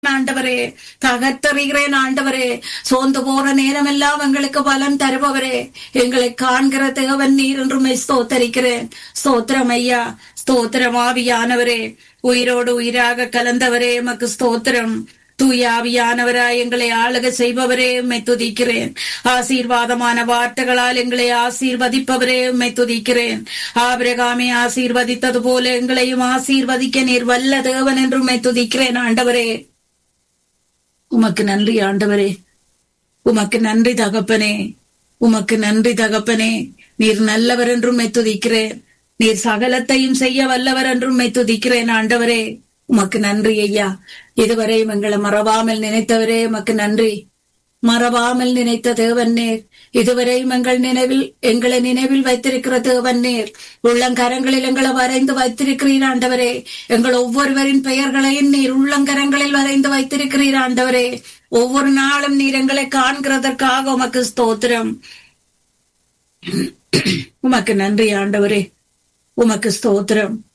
ஆண்டவரே தகர்த்தறிகிறேன் ஆண்டவரே சோர்ந்து போற நேரமெல்லாம் எங்களுக்கு பலன் தருபவரே எங்களை காண்கிற தேவன் நீர் என்றும் ஸ்தோத்தரிக்கிறேன் ஸ்தோத்திரம் ஐயா ஸ்தோத்திரம் ஆவியானவரே உயிரோடு உயிராக கலந்தவரே எமக்கு ஸ்தோத்திரம் தூய ஆவியானவராய் எங்களை ஆளுக செய்பவரே உம்மை துதிக்கிறேன் ஆசீர்வாதமான வார்த்தைகளால் எங்களை ஆசீர்வதிப்பவரே உம்மை துதிக்கிறேன் ஆபிரகாமை ஆசீர்வதித்தது போல எங்களையும் ஆசீர்வதிக்க நீர் வல்ல தேவன் என்று உம்மை துதிக்கிறேன் ஆண்டவரே உமக்கு நன்றி ஆண்டவரே உமக்கு நன்றி தகப்பனே உமக்கு நன்றி தகப்பனே நீர் நல்லவர் என்றும் துதிக்கிறேன் நீர் சகலத்தையும் செய்ய வல்லவர் என்றும் துதிக்கிறேன் ஆண்டவரே உமக்கு நன்றி ஐயா இதுவரை எங்களை மறவாமல் நினைத்தவரே உமக்கு நன்றி மறவாமல் நினைத்த தேவன் நேர் இதுவரையும் எங்கள் நினைவில் எங்களை நினைவில் வைத்திருக்கிற தேவன் நேர் உள்ளங்கரங்களில் எங்களை வரைந்து வைத்திருக்கிறீர் ஆண்டவரே எங்கள் ஒவ்வொருவரின் பெயர்களையும் நீர் உள்ளங்கரங்களில் வரைந்து வைத்திருக்கிறீர் ஆண்டவரே ஒவ்வொரு நாளும் நீர் எங்களை காண்கிறதற்காக உமக்கு ஸ்தோத்திரம் உமக்கு நன்றி ஆண்டவரே உமக்கு ஸ்தோத்திரம்